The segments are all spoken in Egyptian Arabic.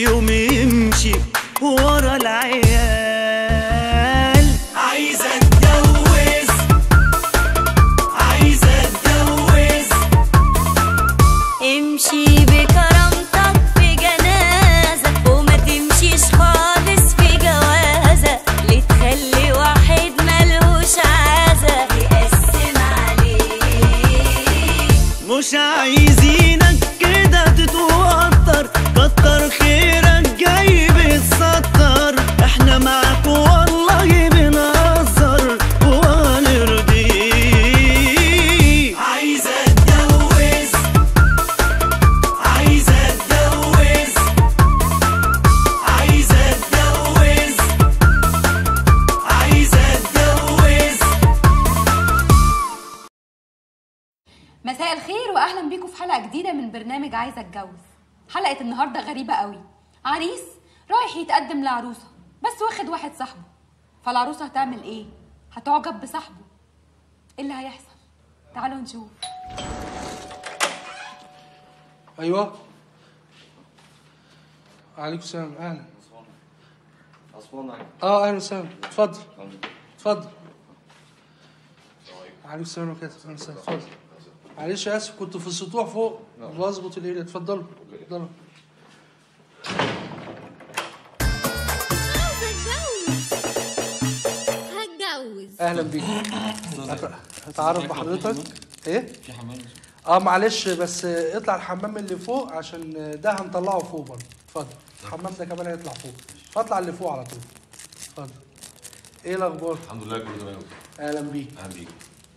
اليوم يمشي ورا العيال عايزة اتجوز عايزة اتجوز امشي بكرامتك في جنازة وما تمشيش خالص في جوازة ليه تخلي واحد ملهوش عازة يقسم عليك مش عايزينك كده تتوتر كتر خيرك جاي بتسطر احنا معاك والله بنهزر وهنرضيك عايزة اتجوز عايزة اتجوز عايزة اتجوز عايزة اتجوز مساء الخير واهلا بيكم في حلقه جديده من برنامج عايزه اتجوز حلقه النهارده غريبه قوي عريس رايح يتقدم لعروسه بس واخد واحد صاحبه فالعروسه هتعمل ايه هتعجب بصاحبه ايه اللي هيحصل تعالوا نشوف ايوه عليكم السلام اهلا أسوان عادي. اه اهلا وسهلا اتفضل اتفضل عليكم السلام ورحمه الله وبركاته أهلاً وسهلاً. اتفضل معلش اسف كنت في السطوح فوق بظبط الاريا اتفضلوا اتفضلوا هتجوز اهلا بيك هت- هتعرف بحضرتك ايه في حمام اه معلش بس اطلع الحمام اللي فوق عشان ده هنطلعه فوق برضه اتفضل الحمام ده كمان هيطلع فوق فاطلع اللي فوق على طول اتفضل ايه الاخبار الحمد لله كله تمام اهلا بيك اهلا بيك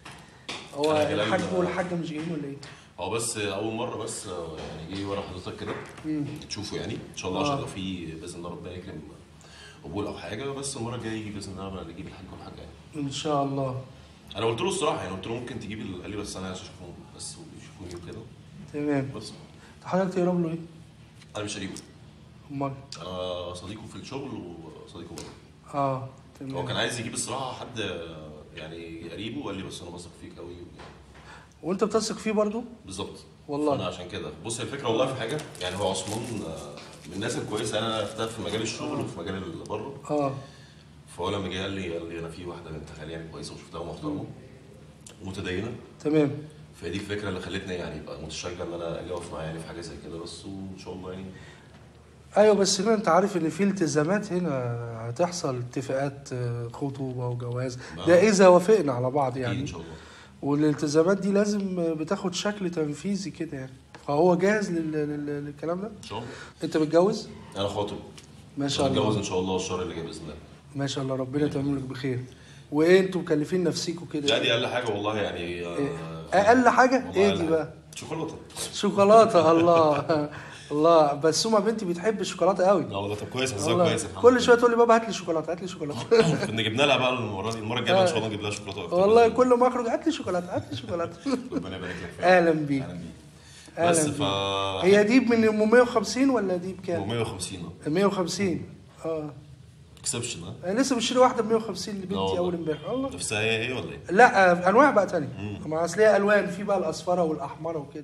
هو أنا جلال- الحاج والحاجه مش جايين ولا ايه هو بس اول مره بس يعني جه ورا حضرتك كده تشوفه يعني ان شاء الله آه. عشان لو في باذن الله ربنا يكرم قبول او حاجه بس المره الجايه يجي باذن الله بقى نجيب الحاج والحاجه يعني ان شاء الله انا قلت له الصراحه يعني قلت له ممكن تجيب ال- قال لي بس انا عايز اشوفهم بس ويشوفوني وكده تمام بس حضرتك تقرب له ايه انا مش قريبه امال انا صديقه في الشغل وصديقه بره اه هو تمام كان عايز يجيب الصراحه حد يعني قريبه وقال لي بس انا بثق فيك قوي وانت بتثق فيه برضو بالظبط والله. انا عشان كده بص هي الفكره والله في حاجه يعني هو عثمان آه، من الناس الكويسه انا عرفتها في مجال الشغل وفي مجال اللي بره اه فهو لما جه قال لي قال لي انا في واحده بنت خالي يعني كويسه وشفتها محترمه ومتدينه تمام فهي دي الفكره اللي خلتني يعني ابقى متشجع ان انا اجي اقف معاه يعني في حاجه زي كده بس وان شاء الله يعني ايوه بس هنا انت عارف ان في التزامات هنا هتحصل اتفاقات آه، خطوبه وجواز ده اذا وافقنا على بعض اكيد يعني ان شاء الله والالتزامات دي لازم آه، بتاخد شكل تنفيذي كده يعني فهو جاهز لل- لل- للكلام ده ان شاء الله انت متجوز انا خاطب ما شاء هتجوز الله ان شاء الله الشهر اللي جاي باذن الله ما شاء الله ربنا يتمم لك بخير وايه انتوا مكلفين نفسيكوا لا كده دي اقل حاجه والله يعني آه، اقل حاجه والله ايه أقل دي حاجة. بقى شوكولاته شوكولاته الله الله بس سوما بنتي بتحب الشوكولاته قوي لا والله طب كويس حظها والله كويس الحمد كل لله. شويه تقول لي بابا هات لي شوكولاته هات لي شوكولاته كنا جبنا لها بقى المره دي المره الجايه بقى ان شاء الله نجيب لها شوكولاته أكتر والله بإذن كل ما اخرج هات لي شوكولاته هات لي شوكولاته الله. ربنا يبارك لك فيها. اهلا بيك اهلا بيك أهلا بس بيك. ف هي دي من ام 150 ولا دي بكام؟ 150 150 اه اكسبشن ها انا لسه مشتري واحده ب 150 لا لبنتي والله. اول امبارح والله نفس هي هي ولا ايه؟ لا آه، انواع بقى تانية ما اصل هي الوان في بقى الاصفره والاحمره وكده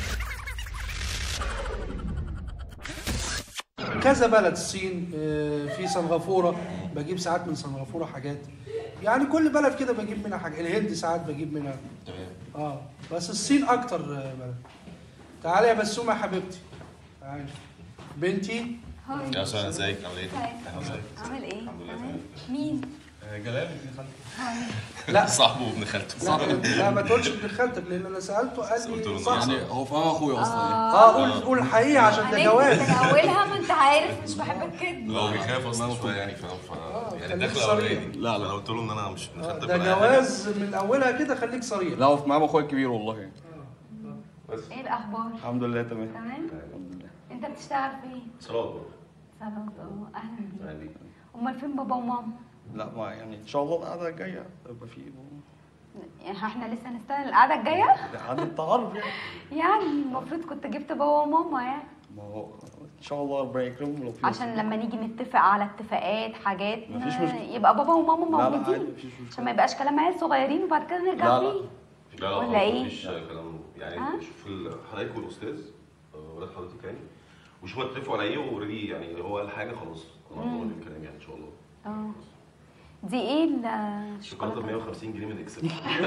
كذا بلد الصين آه، في سنغافوره بجيب ساعات من سنغافوره حاجات يعني كل بلد كده بجيب منها حاجه الهند ساعات بجيب منها تمام اه بس الصين اكتر آه، بلد تعالي يا بسومه يا حبيبتي تعالي بنتي هاي يا سلام ازيك عامل ايه؟ هاي. أهلا وسهلا. عامل ايه الحمد لله تمام تمام. مين جلال ابن خالتي لا صاحبه وابن خالته لا, لا ما تقولش ابن خالتك لان انا سالته قال قلت له لي إن صح أنا يعني هو فاهم اخويا اصلا يعني. اه قول قول الحقيقه عشان ده عليك جواز من اولها ما انت عارف مش بحب الكذب لا هو بيخاف اصلا شويه يعني فاهم ف يعني خليك الدخله صريح. الاولانيه لا لا انا قلت له ان انا مش ابن آه، خالتك ده ولا أي حاجة. جواز من اولها كده خليك صريح لا هو معاه اخويا الكبير والله يعني. ايه الاخبار الحمد لله تمام تمام انت بتشتغل فين صلاه برضه صلاة اه اهلا بيك أهلا بيك. امال فين بابا وماما لا ما يعني ان شاء الله القعده الجايه يبقى في يعني احنا لسه نستنى القعده الجايه قعده تعارف يعني يعني المفروض كنت جبت بابا وماما يعني ما هو ان شاء الله ربنا يكرمهم لو في عشان لما نيجي نتفق على اتفاقات حاجات مفيش ما- مشكلة. يبقى بابا وماما لا لا عادي موجودين مفيش مشكله عشان ما يبقاش كلام عيال صغيرين وبعد كده نرجع لا، لا. فيه لا لا ولا خلاص إيه؟ مفيش كلام يعني ها؟ شوف ال- حضرتك والاستاذ آه، ولاد حضرتك يعني وشوفوا اتفقوا على ايه واوريدي يعني هو قال حاجه خلاص طلعنا الكلام يعني ان شاء الله اه دي ايه الشوكولاته ب 150 جنيه من اكسل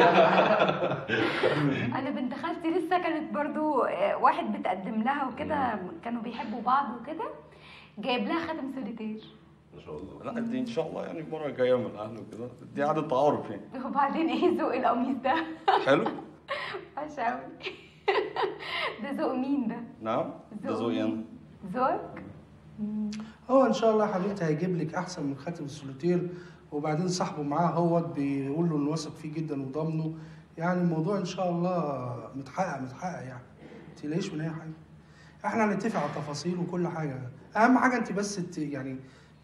انا بنت خالتي لسه كانت برضو آه، واحد بتقدم لها وكده كانوا بيحبوا بعض وكده جايب لها خاتم سوليتير ما شاء الله لا دي ان شاء الله يعني المره الجايه من اهله كده دي عاده تعارف يعني وبعدين ايه ذوق القميص ده حلو وحش قوي ده ذوق مين ده نعم ده ذوق ذوقي انا مين؟ ذوقك هو ان شاء الله يا حبيبتي هيجيب لك احسن من خاتم السوليتير وبعدين صاحبه معاه هو بيقول له انه واثق فيه جدا وضامنه يعني الموضوع ان شاء الله متحقق متحقق يعني ما تقلقيش من اي حاجه احنا هنتفق على التفاصيل وكل حاجه اهم حاجه انت بس ت- يعني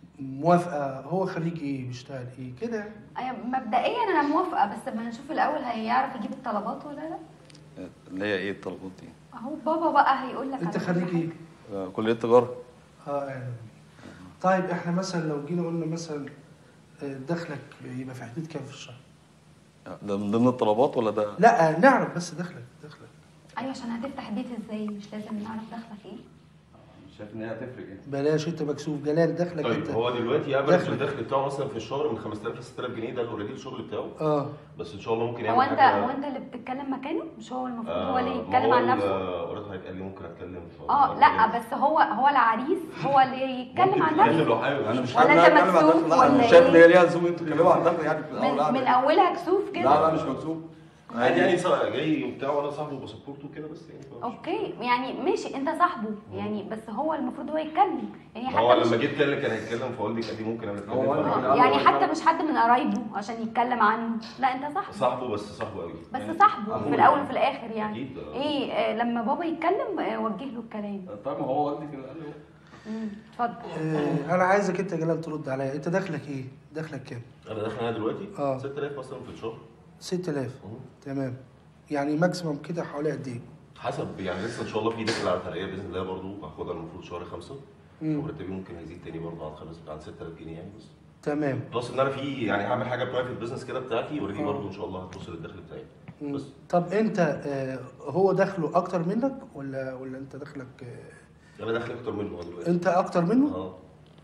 موافقه هو خريج ايه بيشتغل ايه كده يعني أيوة، مبدئيا انا موافقه بس ما نشوف الاول هيعرف يجيب الطلبات ولا لا اللي هي ايه الطلبات دي؟ اهو بابا بقى هيقول لك انت على خريج كل ايه؟ آه، كليه تجاره اه يعني طيب احنا مثلا لو جينا قلنا مثلا آه، دخلك يبقى في حدود كام في الشهر؟ ده من ضمن الطلبات ولا ده؟ لا نعرف بس دخلك دخلك ايوه عشان هتفتح بيت ازاي مش لازم نعرف دخلك ايه شايف ان هي هتفرق يعني بلاش انت مكسوف جلال دخلك طيب انت هو دلوقتي افرج دخل. الدخل بتاعه مثلا في الشهر من 5000 ل 6000 جنيه ده اوريدي الشغل بتاعه اه بس ان شاء الله ممكن هو يعمل انت حاجه هو انت اللي بتتكلم مكانه مش هو المفروض آه، هو اللي ما يتكلم هو عن ال- نفسه قريت حضرتك قال لي ممكن اتكلم ف- اه لا بس هو هو العريس هو اللي يتكلم ممكن عن تتكلم نفسه لو حابب انا مش ولا حابب انت إن أنا أتكلم عن مكسوف الدخل. لا ولا انا شايف ان هي إيه؟ ليها زوم انتوا تتكلموا عن الدخل يعني في الاول من, لا من اولها كسوف كده لا لا مش مكسوف عادي يعني صار- جاي وبتاع وانا صاحبه بسبورته كده بس يعني ف- اوكي يعني ماشي انت صاحبه يعني بس هو المفروض هو يتكلم يعني هو حتى لما مش جيت اتكلم كان هيتكلم فوالدي قال لي ممكن انا اتكلم هو فأنا- أنا- يعني حتى مش حد من قرايبه عشان يتكلم عنه لا انت صاحبه صاحبه بس صاحبه قوي بس صاحبه في أخويا. الاول وفي الاخر يعني أكيد، آه. ايه آه، لما بابا يتكلم آه، وجه له الكلام طيب ما هو والدي كده قال لي مم، اتفضل آه، انا عايزك انت يا جلال ترد عليا انت دخلك ايه؟ دخلك كام؟ انا داخل انا دلوقتي آه. 6000 مثلا في الشهر 6000 مم. تمام يعني ماكسيمم كده حوالي قد ايه؟ حسب يعني لسه ان شاء الله في داخل على ترقيه باذن الله برضه هاخدها المفروض شهر خمسه مم. ومرتبي ممكن هيزيد تاني برضه عن خمس عن 6000 جنيه يعني بس تمام بلس ان انا في يعني هعمل حاجه برايفت بزنس كده بتاعتي اوريدي آه. برضه ان شاء الله هتوصل الدخل بتاعي مم. بس طب انت آه، هو دخله اكتر منك ولا ولا انت دخلك آه، انا داخل اكتر منه دلوقتي انت اكتر منه؟ اه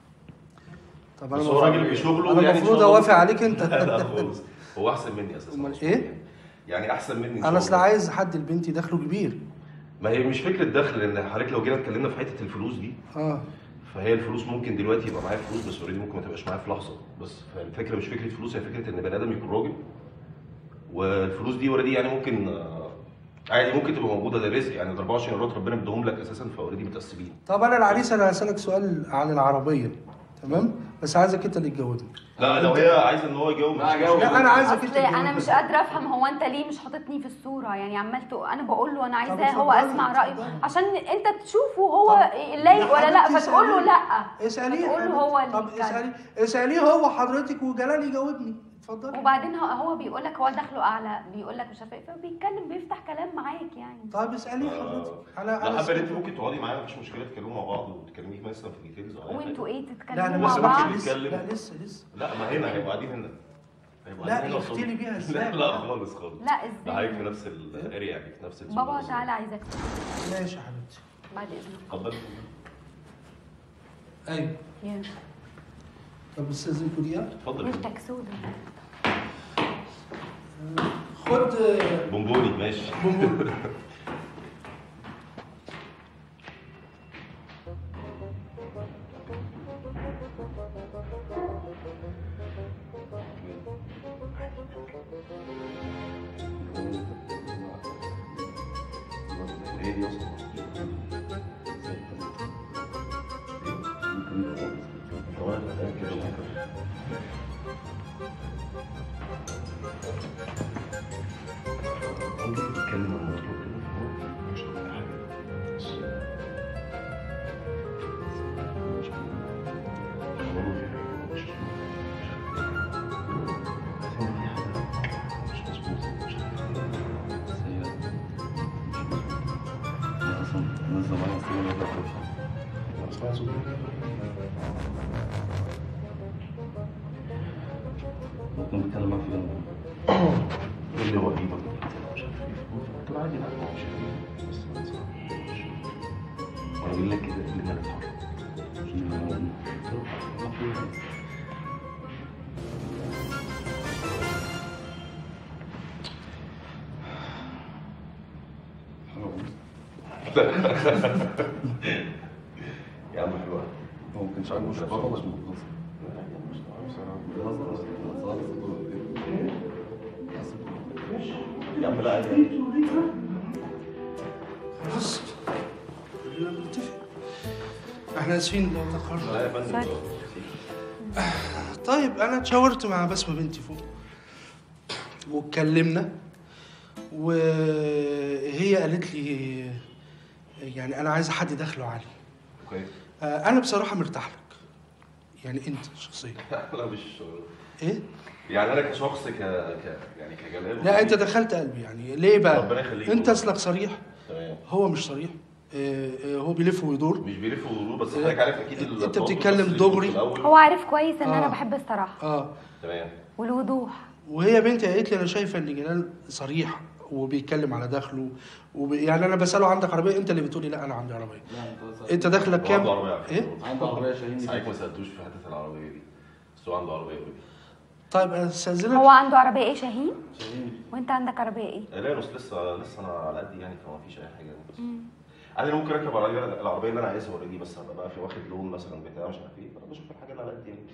طب بس انا هو راجل المفروض- بشغله انا يعني إن المفروض شاء الله- اوافق عليك انت لا لا خالص هو احسن مني اساسا أمال أصلاً إيه؟ يعني. يعني احسن مني إن انا شاء اصل الله. عايز حد لبنتي دخله كبير ما هي مش فكره دخل لان حضرتك لو جينا اتكلمنا في حته الفلوس دي اه فهي الفلوس ممكن دلوقتي يبقى معايا فلوس بس اوريدي ممكن ما تبقاش معايا في لحظه بس فالفكره مش فكره فلوس هي فكره ان بني ادم يكون راجل والفلوس دي اوريدي يعني ممكن آه، عادي ممكن تبقى موجوده ده رزق يعني ده 24 قيراط ربنا مديهم لك اساسا فاوريدي متقسمين طب انا العريس انا هسالك سؤال عن العربيه تمام بس عايزك انت اللي تجاوبني لا لو هي عايزه ان هو يجاوب لا، مش جاوب. مشكلة. لا انا عايزك انت اصل تجاوبني. انا مش قادره افهم هو انت ليه مش حاططني في الصوره يعني عمال تق- انا بقول له انا عايزاه هو اتفضلي، اسمع رايه اتفضلي. عشان انت تشوفه هو طب لايق ولا لا حبيبتي فتقول له اسأليه. لا اساليه فتقول له حبيبتي. هو اللي طب يتكلم. اساليه اساليه هو حضرتك وجلال يجاوبني اتفضل وبعدين هو هو بيقول لك هو دخله اعلى بيقول لك مش عارفه ايه فبيتكلم بيفتح كلام معاك يعني طب اساليه آه، حضرتك على لا على حابه ان انت السؤال. ممكن تقعدي معايا مفيش مشكله تتكلموا مع بعض وتكلميك مثلا في ديتيلز او اي حاجه وانتوا ايه لا تتكلموا انا مع بس لسه بعض ممكن لسه نتكلم. لا لسه لسه لا ما هنا هيبقوا قاعدين هنا هيبقوا لا، قاعدين هنا اختي لي بيها ازاي؟ لا لا خالص خالص لا ده حضرتك ازاي في نفس الاريا يعني في نفس بابا الزون. تعالى عايزك ماشي يا حبيبتي بعد اذنك اتفضل ايوه يلا. طب استاذنكوا دقيقه اتفضل وشك سودا خد بونبوني ماشي بونبون ايه دي اصلا؟ هو أنا متأكد إن هي- ممكن تتكلم عن الموضوع كده فهو مش هتبقى حاجة. بس- مش هو في حاجة مش- بس هي في حاجة مش مظبوطة مش عارف إيه. بس هي مش مظبوطة. هي أصلاً الناس زمان أصلاً ولا بتفهم. أنا سمعت صوت ممكن نتكلم معاه في الموضوع. يقول لي هو ايه بقى مش عارف ايه قلت له عادي لا هو مش عارف ايه بس ما تزعلش. وانا بقول لك كده اللي ما نتحرك يا عم حلوة هو ما كانش عاجبه الشباب خالص يا عم لا عادي خلاص كلنا بنتفق احنا اسفين لو لا تاخرنا يا فندم طيب انا اتشاورت مع بسمه بنتي فوق واتكلمنا وهي قالت لي يعني انا عايزه حد دخله عالي اوكي آه، انا بصراحه مرتاح لك يعني انت شخصيا لا مش ايه يعني انا كشخص ك... ك... يعني كجلال لا انت دخلت قلبي يعني ليه بقى ربنا يخليك انت والله. اصلك صريح تمام هو مش صريح آه، آه، هو بيلف ويدور مش بيلف ويدور بس حضرتك عارف اكيد ال- انت التوافق بتتكلم بس دغري. في الأول. هو عارف كويس ان آه. انا بحب الصراحه اه تمام والوضوح وهي بنتي قالت لي انا شايفه ان جلال صريح وبيتكلم على دخله وب... يعني انا بساله عندك عربيه انت اللي بتقولي لا انا عندي عربيه انت دخلك كام وعنده عربية على فكرة. ايه عنده عربيه شاهين حضرتك ما سالتوش في حته العربيه دي بس هو عنده عربيه اوريدي طيب استاذنك هو عنده عربيه ايه شاهين شاهين وانت عندك عربيه ايه لا بس لسه لسه انا على قد يعني فما فيش اي حاجه بس انا ممكن اركب العربيه العربيه اللي انا عايزها اوريدي بس هبقى بقى في واخد لون مثلا بتاع مش عارف ايه فانا بشوف الحاجه اللي على قد يعني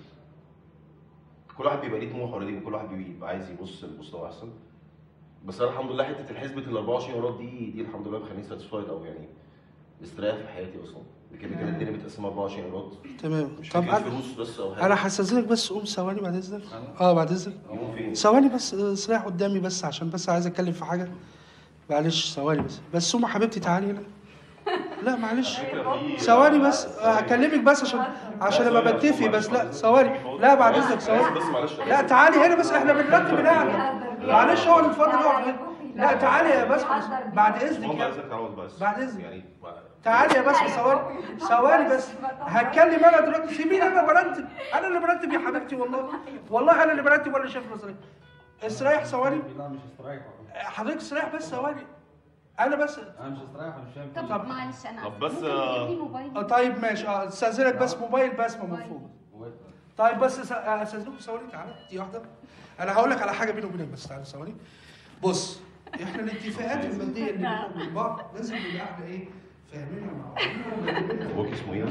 كل واحد بيبقى ليه طموح اوريدي كل واحد بيبقى عايز يبص لمستوى احسن بس انا الحمد لله حته الحسبه ال 24 ايراد دي دي الحمد لله بتخليني ساتسفايد او يعني مستريح في حياتي اصلا كده كده الدنيا متقسمه 24 ايراد تمام مش طب فكره انا فلوس بس او حاجه انا هستاذنك بس قوم ثواني بعد اذنك اه بعد اذنك يقوم فين؟ ثواني بس آه، سلاح قدامي بس عشان بس عايز اتكلم في حاجه معلش ثواني بس بس سوما حبيبتي تعالي هنا لا معلش ثواني بس آه، هكلمك بس عشان عشان ابقى بتفق بس لا ثواني لا بعد اذنك ثواني بس معلش لا تعالي هنا بس احنا بنرتب القعده معلش هو اللي اتفضل اقعد لا تعالي يا بس بعد اذنك والله يا عايزك تقعد بس بعد إذنك. يعني تعالي يا بس ثواني ثواني بس هتكلم انا دلوقتي سيبيني انا برتب انا اللي برتب يا حبيبتي والله والله انا اللي برتب ولا شايف نظري استريح ثواني لا مش هستريح حضرتك استريح بس ثواني انا بس انا مش هستريح انا مش فاهم طب طب- معلش انا طب بس، ممكن آه، تجيب لي موبايل آه، طيب ماشي اه استاذنك بس موبايل بسمه من فوق طيب بس س- آه، استاذنكم ثواني تعالى دي واحده انا هقول لك على حاجه بيني وبينك بس تعالى ثواني بص احنا الاتفاقات الماديه اللي بيننا وبين بعض لازم نبقى احنا ايه فاهمينها مع بعض ابوك اسمه ايه؟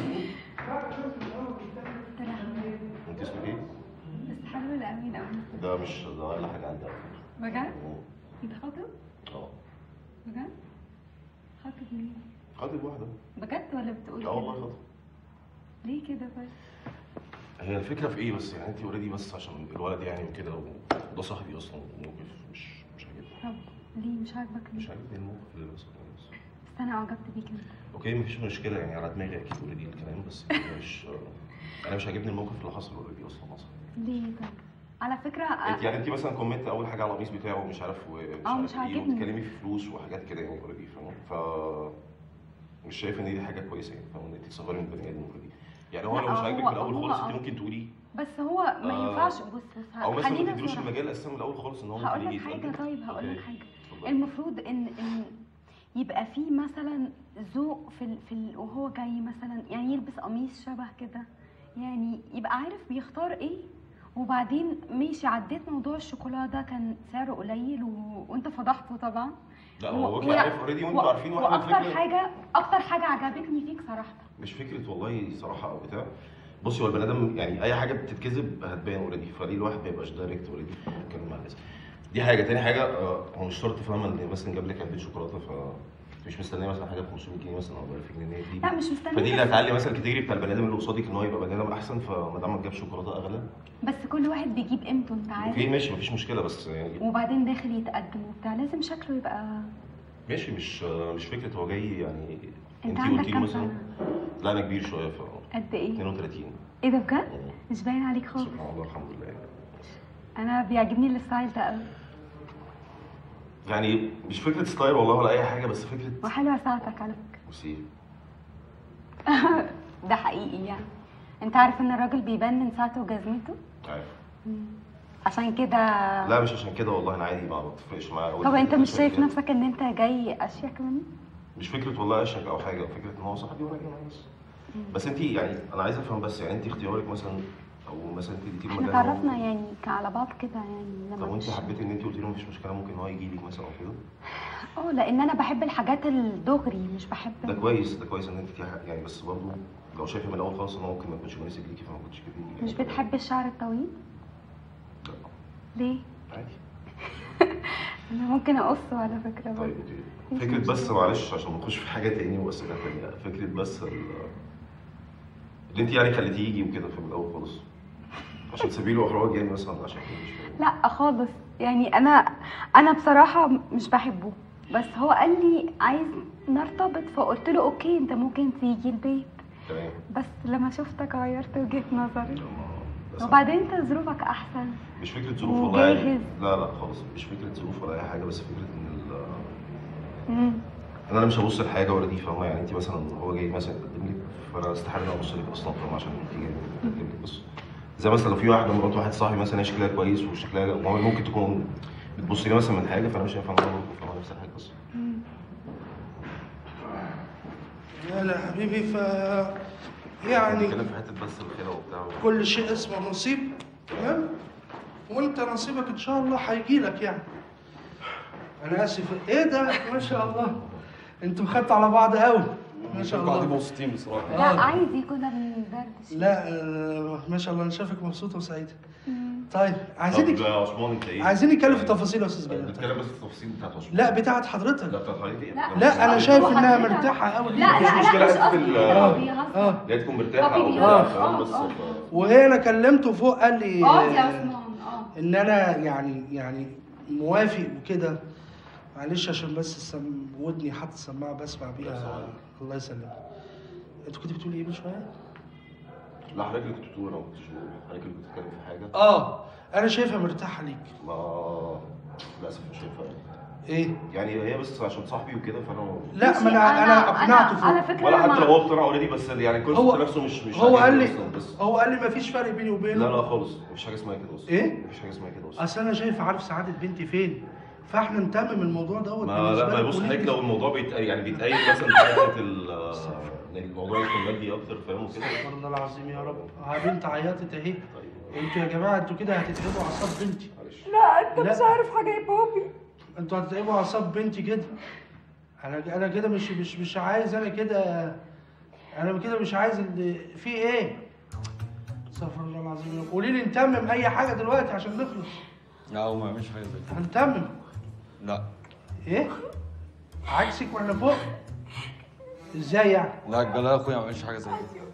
انت اسمك ايه؟ بس حلو الامين قوي ده مش ده اقل حاجه عندي على فكره بجد انت خاطب اه بجد خاطب مين خاطب واحده بجد ولا بتقول اه والله كده؟ خاطب ليه كده بس هي الفكره في ايه بس يعني انت اوريدي بس عشان الولد يعني وكده وده صاحبي اصلا موقف مش مش عاجبني طب ليه مش عاجبك مش ليه عاجبني الموقف اللي بس بس بس انا اعجبت بيك انت اوكي مفيش مشكله يعني على دماغي اكيد اوريدي الكلام بس مش انا مش عاجبني الموقف اللي حصل اوريدي اصلا اصلا ليه طب على فكره انت يعني انت مثلا كومنت اول حاجه على القميص بتاعه ومش عارف ومش اه، عارف مش ايه عاجبني. وبتتكلمي في فلوس وحاجات كده يعني اوريدي فاهم ف مش شايف ان دي حاجه كويسه يعني فاهم ان انت تصغري من بني ادم اوريدي يعني هو لا، لو مش عاجبك هو- من الاول هو خالص اه. انت ممكن تقولي بس هو ما آه. ينفعش بص بص او مثلا ما خلينا تديلوش صراحة. المجال اساسا من الاول خالص ان هو ممكن هقول يجي لك حاجه يتقدم. طيب هقول لك اوكي. حاجه اتفضلي. المفروض ان ان يبقى في مثلا ذوق في ال... في ال... وهو جاي مثلا يعني يلبس قميص شبه كده يعني يبقى عارف بيختار ايه وبعدين ماشي عديت موضوع الشوكولاته كان سعره قليل و... وانت فضحته طبعا لا هو و- واكل و- عارف اوريدي وانتوا و- عارفين واحنا واكتر الفكره حاجه اكتر حاجه عجبتني فيك صراحه مش فكره والله صراحه او بتاع بصي هو البني ادم يعني اي حاجه بتتكذب هتبان اوريدي فليه الواحد ما يبقاش دايركت اوريدي يتكلم مع الناس دي حاجه تاني حاجه آه، هو مش شرط فاهمه ان مثلا جاب لك علبه شوكولاته ف مش مستنيه مثلا حاجه ب 500 جنيه مثلا او ب 1000 جنيه دي لا مش مستنيه فدي اللي بس- هتعلي مثلا الكاتيجوري بتاع البني ادم اللي قصادك ان هو يبقى بني ادم احسن فما دام ما جاب شوكولاته اغلى بس كل واحد بيجيب قيمته انت عارف اوكي ماشي مفيش مشكله بس يعني وبعدين داخل يتقدم وبتاع لازم شكله يبقى ماشي مش آه، مش فكره هو جاي يعني انت انت عندك قلتي له كام مثلا سنه؟ لا انا كبير شويه ف قد ايه؟ 32 ايه ده بجد؟ مش باين عليك خالص سبحان الله الحمد لله يعني. انا بيعجبني الستايل ده قوي يعني مش فكره ستايل والله ولا اي حاجه بس فكره وحلوه ساعتك على فكره بصي ده حقيقي يعني انت عارف ان الراجل بيبان من ساعته وجزمته عارف عشان كده لا مش عشان كده والله انا عادي ما بتفرقش معايا أوي طب انت فكرة مش شايف كده. نفسك ان انت جاي اشيك مني؟ مش فكره والله اشك او حاجه فكره ان هو صاحبي وانا جاي معاه بس بس انت يعني انا عايز افهم بس يعني انت اختيارك مثلا او مثلا انت اديتي له احنا مجال إن هو- اتعرفنا يعني على بعض كده يعني طب لما وانت مش- حبيتي ان انت قلتي له مفيش مشكله ممكن هو يجي لك مثلا او كده اه لان انا بحب الحاجات الدغري مش بحب ده كويس ده كويس ان انت في حق- يعني بس برضه لو شايفه من الاول خالص ان هو ممكن ما يكونش مناسب ليكي فما كنتش كده يعني. مش بتحب الشعر الطويل لا، ليه عادي انا ممكن اقصه على فكره برضه طيب انت فكره بس معلش عشان ما نخش في حاجه تاني واسئله تانيه فكره بس ال- اللي انت يعني خليتيه يجي وكده في الاول خالص عشان تسيبي له احراج يعني مثلا عشان كده مش فاهم لا خالص يعني انا انا بصراحه مش بحبه بس هو قال لي عايز نرتبط فقلت له اوكي انت ممكن تيجي البيت تمام بس لما شفتك غيرت وجهه نظري بس وبعدين انت ظروفك احسن مش فكره ظروف والله يعني وجاهز. لا لا خالص مش فكره ظروف ولا اي حاجه بس فكره ان ال- مم. ان انا مش هبص لحاجه ولا دي فاهمه يعني انت مثلا هو جاي مثلا يقدم لك فانا استحاله ان انا ابص لك اصلا فاهمه عشان انت جاي تقدم لك بس زي مثلا لو في واحده مرات واحد صاحبي مثلا هي شكلها كويس وشكلها ممكن تكون بتبص لي مثلا من حاجه فانا مش هينفع ان انا برضه فاهمه نفس الحاجه بس يا حبيبي ف يعني بتكلم في حته بس الخيله وبتاع كل شيء اسمه نصيب تمام وانت نصيبك ان شاء الله هيجي لك يعني انا اسف ايه ده ما شاء الله انتوا خدتوا على بعض قوي ما شاء قاعدين الله مبسوطين بصراحه لا آه. عادي كنا بندردش لا آه، ما شاء الله انا شايفك مبسوطه وسعيده طيب عايزين طب يا عثمان انت ايه؟ عايزين نتكلم في التفاصيل يا استاذ جلال نتكلم بس في التفاصيل بتاعت عثمان لا بتاعت حضرتك لا بتاعت حضرتك ايه؟ لا. لا انا شايف انها حضرتك- مرتاحه قوي لا لا مفيش لا مشكلة مش في قصدي ال- كده، هو آه. بيهزر اه لا تكون مرتاحه هو او بيهزر. بتاع فاهم آه، بس آه. ف- وانا كلمته فوق قال لي اقعد يا آه، عثمان اه ان انا يعني يعني موافق وكده معلش عشان بس السم... ودني حاطط سماعه بسمع بيها الله يسلمك انت كنت بتقول ايه من شويه؟ لا حضرتك اللي كنت بتقول انا ما كنتش بقول حضرتك اللي بتتكلم في حاجه اه انا شايفها مرتاحه ليك ما للاسف مش هينفع ايه؟ يعني هي بس عشان صاحبي وكده فانا لا ما انا انا اقنعته على فوق فكره ولا أنا حتى مع- لو هو اقتنع اوريدي بس يعني هو الكونسيبت نفسه مش مش هو قال عاجبني لي أصلاً بس هو قال لي مفيش فرق بيني وبينه لا لا خالص مفيش حاجه اسمها كده اصلا إيه؟ مفيش حاجه اسمها كده اصلا اصل انا شايف عارف سعاده بنتي فين فاحنا نتمم الموضوع دوت ما لا ما لك بص وليه. حضرتك لو الموضوع بيت يعني بيتأيد مثلا في حته ال- ان الموضوع يكون مادي اكتر فاهم وكده استغفر الله العظيم يا رب ها بنت عيطت اهي طيب انتوا يا جماعه انتوا كده هتتعبوا اعصاب بنتي معلش لا انت لا. مش عارف حاجه يا بابي انتوا هتتعبوا اعصاب بنتي كده انا انا كده مش مش مش عايز انا كده انا كده مش عايز اللي في ايه استغفر الله العظيم قولي لي نتمم اي حاجه دلوقتي عشان نخلص لا هو ما يعملش حاجه زي كده هنتمم لا ايه عكسك ولا فوق ازاي يعني لا جلال اخويا ما يعملش حاجه زي كده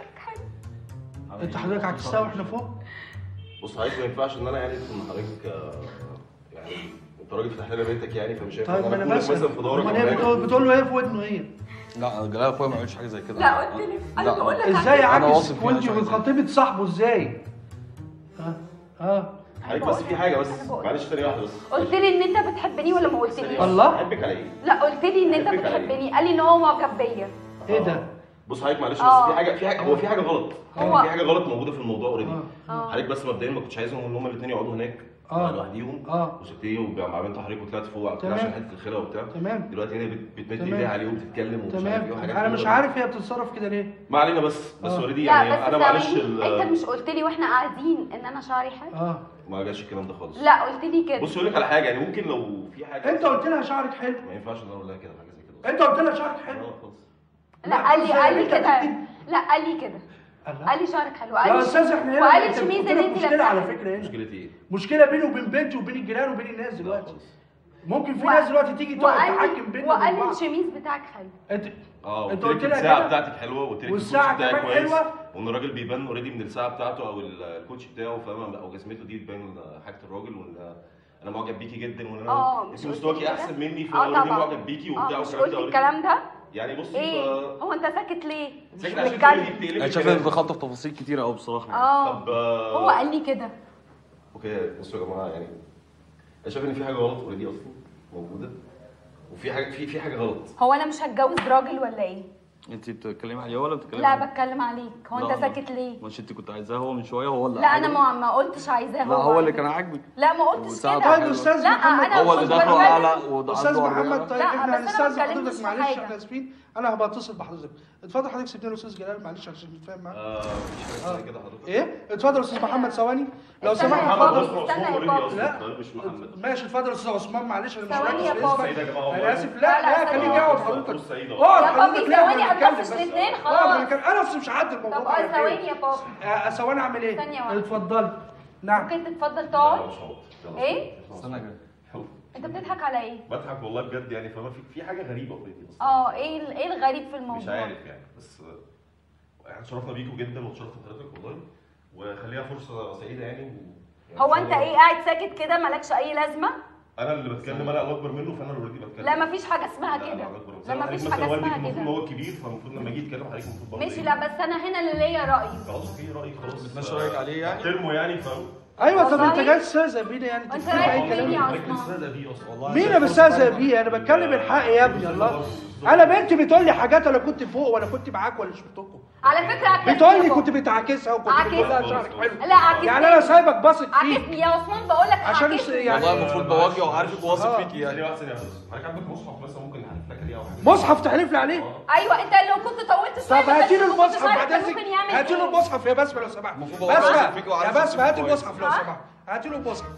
انت حضرتك عكستها واحنا فوق بص حضرتك ما ينفعش ان انا يعني تكون حضرتك آه، يعني انت راجل فتح لنا بيتك يعني فمش هينفع طيب ان ما انا انا اكون لك بسال مثلا في دورك امال أو هي حاجة. بتقول, بتقول له ايه في ودنه هي لا جلال اخويا ما يعملش حاجه زي كده لا قلت لك انا لا. بقول لك ازاي أنا عكس واثق فيها وانت شوية. وخطيبه صاحبه ازاي ها ها حضرتك بس في حاجه بس أنا بقول. معلش ثانيه واحده بس قلت لي ان انت بتحبني ولا ما قلتليش الله بحبك على ايه؟ لا قلت لي ان انت بحبك على إيه؟ بتحبني قال لي ان هو معجب بيا ايه ده بص حضرتك معلش بس آه. في حاجه في حاجه هو في حاجه غلط هو- في حاجه غلط موجوده في الموضوع اوريدي آه. حضرتك بس مبدئيا ما كنتش عايزهم ان هما الاثنين يقعدوا هناك آه. لوحديهم آه. وسبتيه ومع بنت حضرتك وطلعت فوق وبتاع تمام. عشان حته الخلة وبتاع تمام. دلوقتي هي بت- بتمد تمام. ايديها عليه وبتتكلم ومش عارف ايه تمام وحاجات انا كده. مش عارف هي بتتصرف كده ليه ما علينا بس بس آه. اوريدي لا يعني بس انا معلش ثواني، ال- انت مش قلت لي واحنا قاعدين ان انا شعري حلو اه ما جاش الكلام ده خالص لا قلت لي كده بص اقول لك على حاجه يعني ممكن لو في حاجه انت قلت لها شعرك حلو ما ينفعش ان انا اقول لها كده حاجه زي كده انت قلت لها شعرك لا حلو خالص لا قال لي ازاي قال لي انت كده بتكتب؟ لا قال لي كده الله. قال لي شعرك حلو قال يا لي استاذ احنا هنا وقال انت لي شميز بتحط ان لك انت مشكله على لابسها فكره هنا مشكلتي ايه؟ مشكله بيني وبين بنتي وبين الجيران وبين الناس لا دلوقتي خالص ممكن في و- ناس دلوقتي تيجي تقعد وقال تحكم لي بيننا وقال وبين لي بعض الشميز بتاعك حلو انت اه انت قلت قلت لك لها الساعه كده؟ بتاعتك حلوه قلت لك والساعة الكوتش بتاعك كمان كويس حلوة؟ وان الراجل بيبان اوريدي من الساعه بتاعته او ال- الكوتش بتاعه فاهم او جزمته دي بتبين حاجه الراجل وان انا معجب بيكي جدا وان اه انا مش انت قلت مستواكي كده؟ احسن مني اه فاوريدي طبعا معجب بيكي وبتاع اه مش والكلام قلت ده already. الكلام ده يعني بصي ايه ف- هو انت ساكت ليه مش ساكت عشان كده دي بتتكلم بتقلب انا شايف الكلام. ان دخلت في تفاصيل كتيره قوي بصراحه اه طب آه، هو قال لي كده اوكي بصوا يا جماعه يعني انا شايف ان في حاجه غلط اوريدي اصلا موجوده وفي حاجه في في حاجه غلط هو انا مش هتجوز راجل ولا ايه انت بتتكلمي عليه ولا بتتكلمي لا عليه؟ بتكلم عليك هو لا، انت لا. ساكت ليه مش انت كنت عايزاه هو من شويه هو اللي لا انا عجبك؟ ما ما قلتش عايزاه لا هو على اللي فكرة. كان عاجبك لا ما قلتش وساعة كده طيب استاذ لا محمد انا هو مش اللي دخله بتكلم- اعلى وده استاذ عنده محمد عربية. طيب لا، احنا بس أنا ما هنستاذن اتكلمتش حضرتك في معلش حاجة. احنا اسفين انا هبقى اتصل بحضرتك اتفضل حضرتك سيبني الاستاذ جلال معلش عشان نتفاهم معاه آه مفيش حاجه كده حضرتك ايه اتفضل يا استاذ محمد ثواني لو استنى سمحت يا محمد بابا، نصر استنى عثمان يا اوريدي بابا. اصلا لا. مش محمد ماشي اتفضل يا استاذ عثمان معلش انا مش ثواني مركز يا في بابا. اسمك سعيد يا جماعه انا والله. اسف لا لا، لا لا، خليك ثواني. اقعد فلوس حضرتك سعيد اقعد يا حضرتك بابي، لا، ثواني احنا بنتكلم هنطفش بس. الاتنين، اقعد، خلاص. انا كان- انا اصلا مش هعدي الموضوع طب ده اه على ثواني خير. يا بابا آه، ثواني اعمل ايه؟ ثانية واحدة. اتفضلي نعم ممكن تتفضل لا، تقعد مش هقعد. يلا. ايه؟ استنى كده انت بتضحك على ايه؟ بضحك والله بجد يعني فما في في حاجه غريبه اوريدي اصلا اه ايه ال- ايه الغريب في الموضوع؟ مش عارف يعني بس آه، احنا شرفنا بيكم جدا وتشرفت بحضرتك والله وخليها فرصه سعيده يعني و... هو انت ايه قاعد ساكت كده مالكش اي لازمه؟ انا اللي بتكلم انا الاكبر منه فانا اللي اوريدي بتكلم لا مفيش حاجه اسمها لا، كده أنا الأكبر منه. لا زي ما مفيش حضرتك حاجه مثلا والدك اسمها المفروض ان كده هو الكبير فالمفروض لما يجي يتكلم حضرتك المفروض برضه ماشي إيه؟ لا بس انا هنا اللي ليا راي خلاص اوكي رايك خلاص بتمشي رأيك عليه يعني؟ احترمه يعني فاهم ايوه طب والله. انت جاي تستهزأ بينا يعني انت وانت بتقول رايح اي فين كلام يا حضرتك عثمان؟ بتستهزأ بيه اصلا والله مين شايف انا فرصة بستهزأ فعلا. بيه انا بتكلم الحق يا ابني الله انا بنتي بتقول لي حاجات انا كنت فوق وانا كنت معاك ولا شفتكم على فكره عكسني بتقول يا لي بابا. كنت بتعاكسها وكنت عاكسني. بتقول لها شعرك حلو لا عكسني يعني انا سايبك باصق فيك عكسني يا عثمان بقول لك عشان عكسني. يعني والله المفروض بواجه وعارفك واثق فيكي ثانية يعني واحدة ثانية واحدة حضرتك عندك مصحف مثلا ممكن نحلف لك عليه او حاجة مصحف تحلف لي عليه ايوه انت لو كنت طولت شويه طب هاتي لي بس كنت المصحف عارف بعد كان اذنك ممكن يعمل هاتي له ايه. المصحف يا بسمه لو سمحت المفروض ببقى واثق فيك بسمه وعارف يا شخصيتك بسمه هاتي كويس. المصحف لو ها؟ سمحت هاتي له المصحف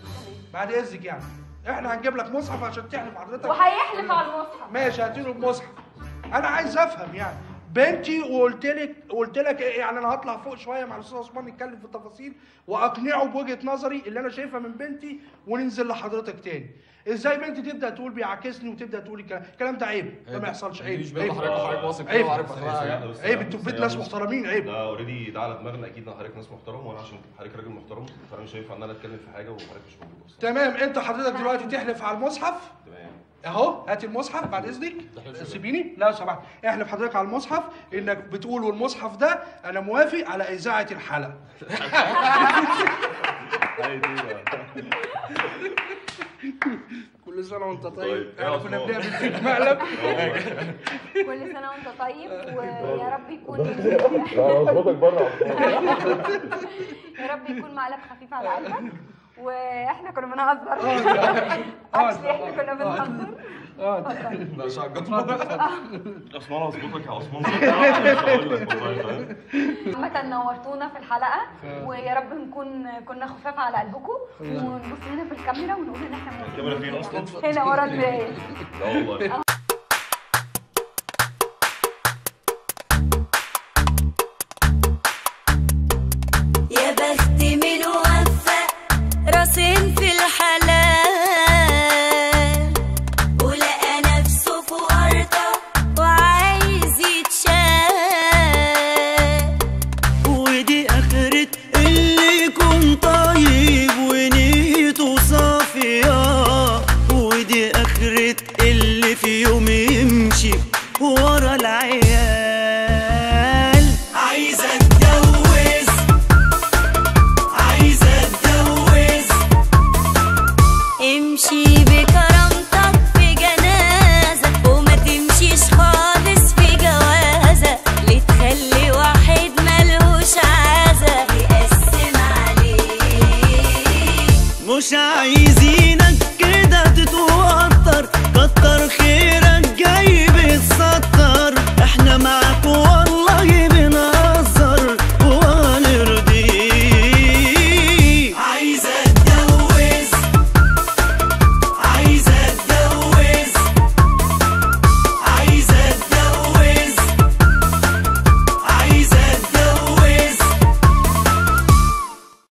بعد اذنك يعني احنا هنجيب لك مصحف عشان تحلف حضرتك وهيحلف على المصحف ماشي هاتي له المصحف انا عايز افهم يعني بنتي وقلت لك قلت لك إيه يعني انا هطلع فوق شويه مع الاستاذ عثمان نتكلم في التفاصيل واقنعه بوجهه نظري اللي انا شايفها من بنتي وننزل لحضرتك تاني ازاي بنتي تبدا تقول بيعاكسني وتبدا تقول الكلام الكلام ده عيب ده ما يحصلش عيب مش عيب بقى حضرتك حضرتك واثق عيب. فيها وعارف اخلاقها يعني بس عيب انتوا في بيت ناس محترمين عيب ده اوريدي ده على دماغنا اكيد ان حضرتك ناس محترم وانا عشان حضرتك راجل محترم فانا مش هينفع ان انا اتكلم في حاجه وحضرتك مش موجود اصلا تمام انت حضرتك دلوقتي تحلف على المصحف تمام اهو هات المصحف بعد اذنك سيبيني لا لو سمحت احلف حضرتك على المصحف انك بتقول والمصحف ده انا موافق على اذاعه الحلقه كل سنه وانت طيب طيب. احنا كنا بنعمل فيك مقلب كل سنه وانت طيب ويا رب يكون اظبطك بره يا رب يكون مقلب خفيف على قلبك واحنا كنا بنهزر اه اكشلي احنا كنا بنهزر اه لا شعجات عثمان اظبطك يا عثمان مش هقول لك والله فاهم عامة نورتونا في الحلقة ويا رب نكون كنا خفاف على قلبكم ونبص هنا في الكاميرا ونقول ان احنا الكاميرا فين اصلا؟ هنا ورا المراية لا والله يا بخت من وفق راسين في الحلال ولقى نفسه في ورطة وعايز يتشال ودي اخرة اللي يكون طيب ونيته صافية ودي اخرة اللي في يوم يمشي ورا العيال عايزة اتجوز عايزة اتجوز امشي بكرامتك في جنازة وما تمشيش خالص في جوازة ليه تخلي واحد ملهوش عازة يقسم عليك مش